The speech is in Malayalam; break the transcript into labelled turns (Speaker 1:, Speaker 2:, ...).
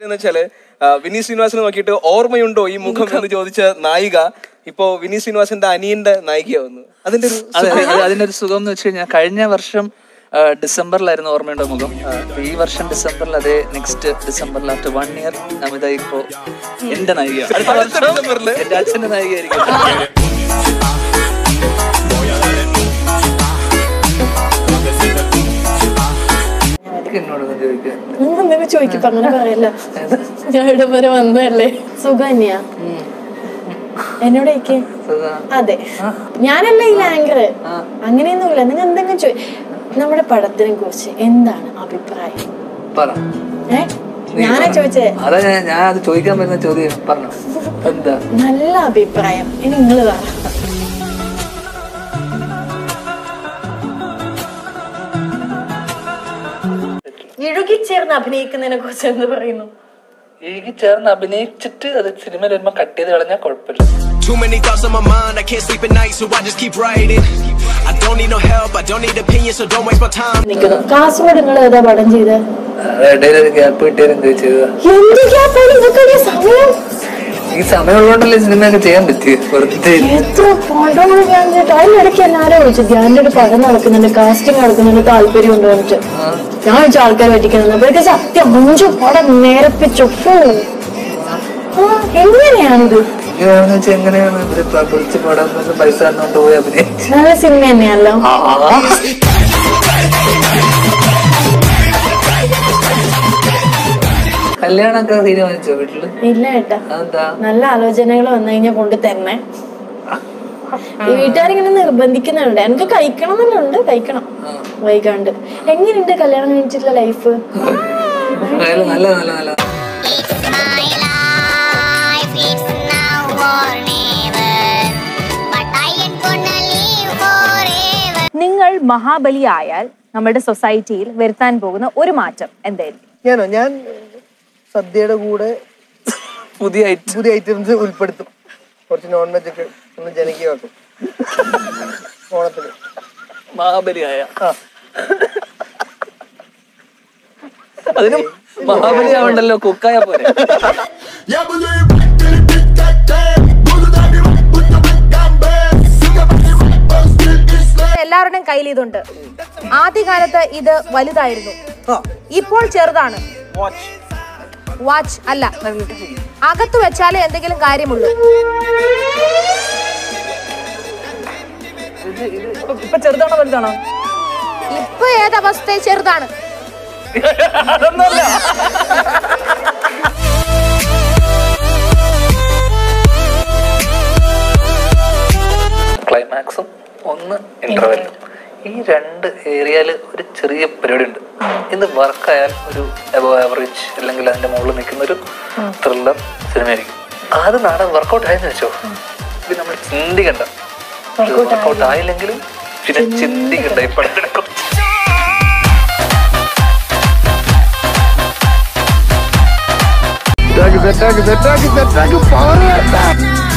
Speaker 1: എന്ന് വെച്ചാല് ആ, വിനീത് ശ്രീനിവാസനെ നോക്കിയിട്ട് ഓർമ്മയുണ്ടോ ഈ മുഖം എന്ന് ചോദിച്ച നായിക ഇപ്പോ വിനീത് ശ്രീനിവാസന്റെ അനിയന്റെ നായികയാവുന്നു അതിന്റെ ഒരു
Speaker 2: അതെ അത് അതിന്റെ ഒരു സുഖം എന്ന് വെച്ച് കഴിഞ്ഞാൽ കഴിഞ്ഞ വർഷം ആ, ഡിസംബറിലായിരുന്നു ഓർമ്മയുണ്ടോ മുഖം അപ്പൊ ഈ വർഷം ഡിസംബറിൽ അതേ നെക്സ്റ്റ് ഡിസംബറിൽ ആഫ്റ്റർ വൺ ഇയർ നമിത ഇപ്പോ എന്റെ നായിക അടുത്ത വർഷം എന്റെ അച്ഛന്റെ നായികയായിരിക്കും എന്നോടൊന്നും ചോദിക്കാൻ
Speaker 3: എന്തെങ്കിലും ചോദിക്കും അങ്ങനെ പറയല്ല ഞാൻ ഇവിടെ വരെ വന്നതല്ലേ സുഖം തന്നെയാ എന്നോട് ചോദിക്കേ അതെ ഞാനല്ല ഈ ആങ്കർ അങ്ങനെയൊന്നുമില്ല നിങ്ങൾ എന്തെങ്കിലും ചോദി നമ്മുടെ പടത്തിനെ കുറിച്ച് എന്താണ് അഭിപ്രായം
Speaker 2: പറ
Speaker 3: ഏ ഞാനാ ചോദിച്ചേ
Speaker 2: അതാ ഞാൻ ഞാൻ അത് ചോദിക്കാൻ പറ്റുന്ന ചോദ്യം പറഞ്ഞു എന്താ
Speaker 3: നല്ല അഭിപ്രായം ഇനി നിങ്ങൾ പറ ഇഴുകിച്ചേർന്ന് അഭിനയിക്കുന്നതിനെ കുറിച്ച് എന്ത് പറയുന്നു
Speaker 2: എനിക്ക് ചേർന്ന് അഭിനയിച്ചിട്ട് അത് സിനിമയിൽ വരുമ്പോ കട്ട് ചെയ്ത് കളഞ്ഞാൽ കുഴപ്പമില്ല
Speaker 4: Too many thoughts on my mind, I can't sleep at night, so I just keep writing. I don't need no help, I don't need opinions, so don't waste my time.
Speaker 3: നിൽക്കുന്നു കാസർഗോഡ് നിങ്ങൾ ഏതാ പടം ചെയ്ത്
Speaker 2: ഇടയിൽ ഒരു ഗ്യാപ്പ് കിട്ടിയാൽ എന്ത് ചെയ്തത്
Speaker 3: എന്ത് ഗ്യാപ്പാണ് ഇതൊക്കെ സമയം
Speaker 2: ഈ സമയമുള്ളതുകൊണ്ടല്ലേ സിനിമയൊക്കെ ചെയ്യാൻ പറ്റിയത് വെറുതെ
Speaker 3: എത്ര പടമാണ് ഞാൻ കേട്ടോ അതിനിടയ്ക്ക് എന്നെ ആരോ വിളിച്ചു ധ്യാൻ്റെ ഒരു പടം നടക്കുന്നുണ്ട് കാസ്റ്റിംഗ് നടക്കുന്നുണ്ട് താല്പര്യം ഉണ്ട് പറഞ്ഞിട്ട് ഞാൻ വിളിച്ച ആൾക്കാർ പറ്റിക്കുന്നത് അപ്പോഴേക്ക് സത്യം അഞ്ചു പടം നേരപ്പിച്ചു ഫു. ആ, എങ്ങനെയാണിത്
Speaker 2: ഇതാണെന്ന് വെച്ചാൽ എങ്ങനെയാണ് ഇവര് വിളിച്ച് പാടാൻ വന്ന് പൈസ തന്നോണ്ട് പോയി അഭിനയിച്ചു
Speaker 3: നല്ല സിനിമ തന്നെയല്ലോ
Speaker 2: കല്യാണമൊക്കെ തീരുമാനിച്ചോ വീട്ടില്
Speaker 3: ഇല്ല ഏട്ടാ
Speaker 2: അതെന്താ
Speaker 3: നല്ല ആലോചനകൾ വന്നു കഴിഞ്ഞാൽ കൊണ്ട് തന്നെ ഈ വീട്ടുകാരിങ്ങനെ നിർബന്ധിക്കുന്നുണ്ട് എനിക്ക് കഴിക്കണം എന്നുണ്ട് കഴിക്കണം വൈകാണ്ട് എങ്ങനെയുണ്ട് കല്യാണം കഴിച്ചിട്ടുള്ള ലൈഫ്
Speaker 2: നല്ല നല്ല നല്ല നല്ല
Speaker 5: It's my life, it's now or never. But I ain't gonna live forever.
Speaker 6: നിങ്ങൾ മഹാബലി ആയാൽ നമ്മുടെ സൊസൈറ്റിയിൽ വരുത്താൻ പോകുന്ന ഒരു മാറ്റം എന്തായിരിക്കും
Speaker 7: ഞാനോ ഞാൻ സദ്യയുടെ കൂടെ
Speaker 2: പുതിയ ഐറ്റം
Speaker 7: പുതിയ ഐറ്റംസ് ഉൾപ്പെടുത്തും കുറച്ച് നോൺ വെജ് ഒക്കെ ഒന്ന് ജനകീയമാക്കും ഓണത്തിന്
Speaker 2: മഹാബലിയായ അതിന് മഹാബലി ആവണ്ടല്ലോ കുക്കായ പോലെ
Speaker 6: എല്ലാവരുടെയും കയ്യിൽ ഇതുണ്ട് ആദ്യകാലത്ത് ഇത് വലുതായിരുന്നു ഇപ്പോൾ ചെറുതാണ് വാച്ച് അല്ല അകത്ത് വെച്ചാലേ എന്തെങ്കിലും കാര്യമുള്ളൂ
Speaker 2: ഇപ്പൊ ചെറുതാണോ വലുതാണോ
Speaker 6: ഇപ്പൊ ഏതവസ്ഥ ചെറുതാണ്
Speaker 2: അതൊന്നല്ല ക്ലൈമാക്സും ഒന്ന് ഇന്റർവെല്ലും ഈ രണ്ട് ഏരിയയിൽ ഒരു ചെറിയ പരിപാടി ഉണ്ട് ഇത് വർക്കായാൽ ഒരു എബോ ആവറേജ് അല്ലെങ്കിൽ അതിന്റെ മുകളിൽ നിൽക്കുന്ന ഒരു ത്രില്ലർ സിനിമയായിരിക്കും അത് നാടൻ വർക്കൗട്ട് ആയെന്ന് വെച്ചോ ഇത് നമ്മൾ ചിന്തിക്കണ്ട വർക്കൗട്ട് ആയില്ലെങ്കിലും പിന്നെ ചിന്തിക്കണ്ട ഈ പടം കിടക്കും
Speaker 7: സെറ്റാക്കി സെറ്റാക്കി സെറ്റാക്കി സെറ്റാക്കി പവർ